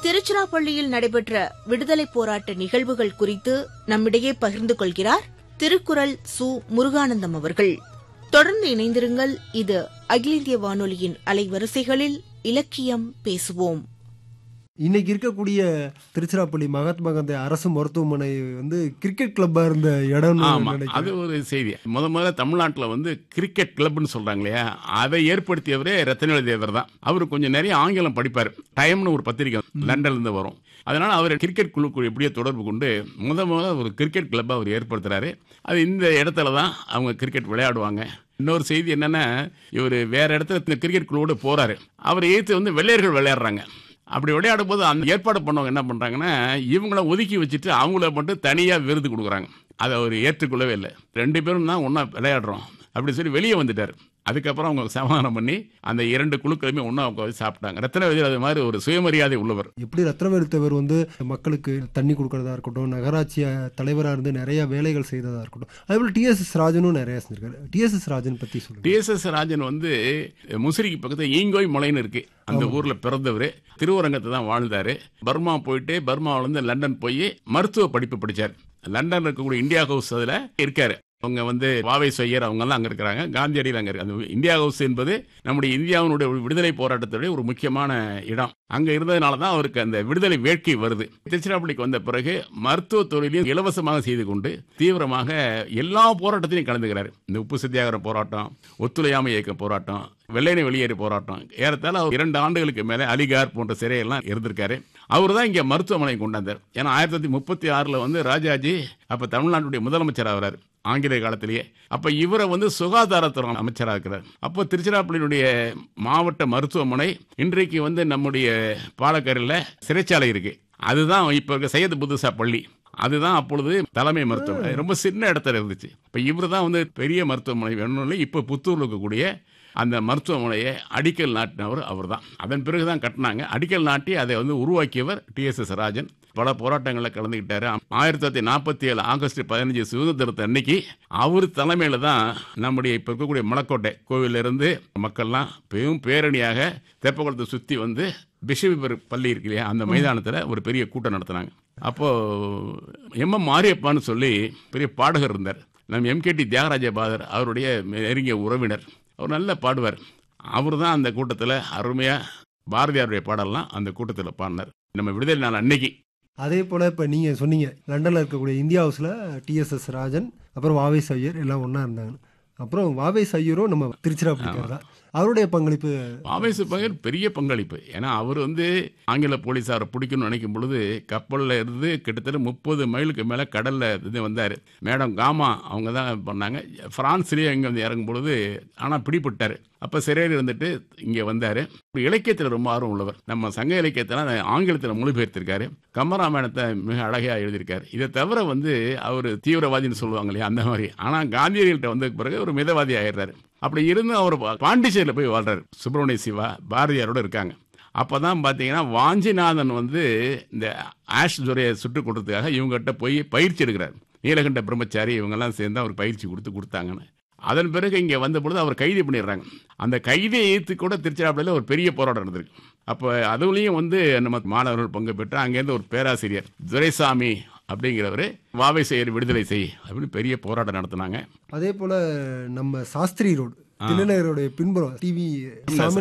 திருச்சிராப்பள்ளியில் நடைபெற்ற விடுதலை போராட்ட நிகழ்வுகள் குறித்து நம்மிடையே பகிர்ந்து கொள்கிறார் திருக்குறள் சு முருகானந்தம் அவர்கள் தொடர்ந்து இணைந்திருங்கள் இது அகில இந்திய வானொலியின் அலைவரிசைகளில் இலக்கியம் பேசுவோம் இன்னைக்கு இருக்கக்கூடிய திருச்சிராப்பள்ளி மகாத்மா காந்தி அரசு மருத்துவமனை வந்து கிரிக்கெட் கிளப்பா இருந்த இடம்னு ஆமா அது நினைக்கிறேன் ஒரு செய்தி முத முதல்ல தமிழ்நாட்டுல வந்து கிரிக்கெட் கிளப்னு சொல்றாங்க இல்லையா அதை ஏற்படுத்தியவரே ரத்தனவேலு தேவர் தான் அவர் கொஞ்சம் நிறைய ஆங்கிலம் படிப்பார் டைம்னு ஒரு பத்திரிக்கை லண்டன்ல இருந்து வரும் அதனால அவர் கிரிக்கெட் குழுக்குள் எப்படியோ தொடர்பு கொண்டு முத முதல்ல ஒரு கிரிக்கெட் கிளப்பை அவர் ஏற்படுத்துறாரு அது இந்த இடத்துல தான் அவங்க கிரிக்கெட் விளையாடுவாங்க இன்னொரு செய்தி என்னன்னா இவர் வேற இடத்துல இந்த கிரிக்கெட் குழுவோட போறாரு அவர் எதிர்த்து வந்து வெள்ளையர்கள் விளையாடுறாங்க அப்படி விளையாடும் போது அந்த ஏற்பாடு பண்ணவங்க என்ன பண்றாங்கன்னா இவங்கள ஒதுக்கி வச்சுட்டு அவங்கள மட்டும் தனியா விருது கொடுக்குறாங்க அதை அவர் ஏற்றுக்கொள்ளவே இல்லை ரெண்டு பேரும் தான் ஒன்றா விளையாடுறோம் அப்படி சொல்லி வெளியே வந்துட்டார் அதுக்கப்புறம் அவங்க சமாதானம் பண்ணி அந்த இரண்டு குழுக்களுமே ஒன்றா உட்காந்து சாப்பிட்டாங்க ரத்னவேதி அது மாதிரி ஒரு சுயமரியாதை உள்ளவர் எப்படி ரத்னவேலு தேவர் வந்து மக்களுக்கு தண்ணி கொடுக்கறதா இருக்கட்டும் நகராட்சி தலைவராக இருந்து நிறைய வேலைகள் செய்ததா இருக்கட்டும் அதேபோல் டிஎஸ்எஸ் ராஜனும் நிறைய செஞ்சிருக்காரு டிஎஸ்எஸ் ராஜன் பத்தி சொல்லுங்க டிஎஸ்எஸ் ராஜன் வந்து முசிறிக்கு பக்கத்தில் ஈங்கோய் மலைன்னு இருக்கு அந்த ஊர்ல பிறந்தவர் திருவரங்கத்தை தான் வாழ்ந்தாரு பர்மா போயிட்டு பர்மாவில இருந்து லண்டன் போய் மருத்துவ படிப்பு படிச்சார் லண்டன்ல இருக்கக்கூடிய இந்தியா ஹவுஸ் அதுல இருக்காரு அவங்க வந்து வாவை சொய்யர் அவங்க எல்லாம் அங்க இருக்கிறாங்க காந்தியடியில் அங்க இருக்கு அந்த இந்தியா ஹவுஸ் என்பது நம்முடைய இந்தியாவினுடைய விடுதலை போராட்டத்துடைய ஒரு முக்கியமான இடம் அங்க இருந்ததுனால தான் அவருக்கு அந்த விடுதலை வேட்கை வருது திருச்சிராப்பள்ளிக்கு வந்த பிறகு மருத்துவ தொழிலையும் இலவசமாக செய்து கொண்டு தீவிரமாக எல்லா போராட்டத்திலையும் கலந்துக்கிறார் இந்த உப்பு சத்தியாகிர போராட்டம் ஒத்துழையாமை இயக்க போராட்டம் வெள்ளையனை வெளியேறு போராட்டம் ஏறத்தாழ அவர் இரண்டு ஆண்டுகளுக்கு மேலே அலிகார் போன்ற சிறையெல்லாம் இருந்திருக்காரு அவர் தான் இங்கே மருத்துவமனை கொண்டாந்தார் ஏன்னா ஆயிரத்தி தொள்ளாயிரத்தி முப்பத்தி ஆறில் வந்து ராஜாஜி அப்போ தமிழ்நாட்டுடைய முதலமைச்சர் ஆகிறார் ஆங்கிலேய காலத்திலேயே அப்போ இவரை வந்து சுகாதாரத்துறை அமைச்சராக இருக்கிறார் அப்போ திருச்சிராப்பள்ளியினுடைய மாவட்ட மருத்துவமனை இன்றைக்கு வந்து நம்முடைய பாலக்கரையில் சிறைச்சாலை இருக்கு அதுதான் இப்போ இருக்க சையது புதுசா பள்ளி அதுதான் அப்பொழுது தலைமை மருத்துவமனை ரொம்ப சின்ன இடத்துல இருந்துச்சு இப்போ இவர் தான் வந்து பெரிய மருத்துவமனை வேணும்னு இப்போ புத்தூரில் இருக்கக்கூடிய அந்த மருத்துவமனையை அடிக்கல் நாட்டினவர் அவர் தான் அதன் பிறகு தான் கட்டினாங்க அடிக்கல் நாட்டி அதை வந்து உருவாக்கியவர் டிஎஸ்எஸ் ராஜன் பல போராட்டங்களில் கலந்துக்கிட்டாரு ஆயிரத்தி தொள்ளாயிரத்தி நாற்பத்தி ஏழு ஆகஸ்ட் பதினஞ்சு சுதந்திரத்தை அன்னைக்கு அவர் தலைமையில் தான் நம்முடைய இப்போ இருக்கக்கூடிய மலக்கோட்டை கோவிலிருந்து மக்கள்லாம் பெரும் பேரணியாக தெப்பகுளத்தை சுற்றி வந்து பிஷபிபர் பள்ளி இருக்கு இல்லையா அந்த மைதானத்தில் ஒரு பெரிய கூட்டம் நடத்தினாங்க அப்போது எம் எம் மாரியப்பான்னு சொல்லி பெரிய பாடகர் இருந்தார் நம்ம எம்கேடி தியாகராஜ பாதர் அவருடைய நெருங்கிய உறவினர் அவர் நல்லா பாடுவார் அவர் தான் அந்த கூட்டத்தில் அருமையாக பாரதியாருடைய பாடல்லாம் அந்த கூட்டத்தில் பாடினார் நம்ம விடுதலை நாள் அன்னைக்கு அதே போல இப்ப நீங்க சொன்னீங்க லண்டன்ல இருக்கக்கூடிய இந்தியா ஹவுஸ்ல டிஎஸ்எஸ் ராஜன் அப்புறம் வாவை சையர் எல்லாம் ஒண்ணா இருந்தாங்க அப்புறம் வாவை சையரும் நம்ம திருச்சிராப்பள்ளிக்கார் தான் அவருடைய பங்களிப்பு ஆவேச பங்கர் பெரிய பங்களிப்பு ஏன்னா அவர் வந்து ஆங்கில போலீஸாரை பிடிக்கணும்னு நினைக்கும் பொழுது கப்பலில் இருந்து கிட்டத்தட்ட முப்பது மைலுக்கு மேலே கடலில் இது வந்தார் மேடம் காமா அவங்க தான் பண்ணாங்க ஃப்ரான்ஸ்லேயே இங்கே வந்து இறங்கும் பொழுது ஆனால் பிடிபட்டார் அப்போ சிறையில் இருந்துட்டு இங்கே வந்தார் இலக்கியத்தில் ரொம்ப ஆர்வம் உள்ளவர் நம்ம சங்க இலக்கியத்தில் ஆங்கிலத்தில் மொழிபெயர்த்திருக்காரு கம்பராமாயணத்தை மிக அழகாக எழுதியிருக்காரு இதை தவிர வந்து அவர் தீவிரவாதின்னு சொல்லுவாங்க இல்லையா அந்த மாதிரி ஆனால் காந்தியடிகள்கிட்ட வந்த பிறகு ஒரு மிதவாதி ஆயிடுறாரு அப்படி இருந்து அவர் பாண்டிச்சேரியில் போய் வாழ்றாரு சுப்பிரமணிய சிவா பாரதியாரோட இருக்காங்க அப்போ தான் பார்த்தீங்கன்னா வாஞ்சிநாதன் வந்து இந்த ஆஷ் துரையை சுட்டுக் கொடுத்ததுக்காக இவங்ககிட்ட போய் பயிற்சி எடுக்கிறார் நீலகண்ட பிரம்மச்சாரி இவங்கெல்லாம் சேர்ந்து அவர் பயிற்சி கொடுத்து கொடுத்தாங்கன்னு அதன் பிறகு இங்கே வந்த பொழுது அவர் கைது பண்ணிடுறாங்க அந்த கைதை ஏற்று கூட திருச்சிராப்பள்ளியில் ஒரு பெரிய போராட்டம் நடந்திருக்கு அப்போ அதுலேயும் வந்து நம்ம மாணவர்கள் பங்கு பெற்று அங்கேருந்து ஒரு பேராசிரியர் துரைசாமி அப்படிங்கிறவர் வாவை செய்யர் விடுதலை செய் அப்படின்னு பெரிய போராட்டம் நடத்தினாங்க அதே போல நம்ம சாஸ்திரி ரோடு தில்லைநகருடைய பின்புறம் டிவி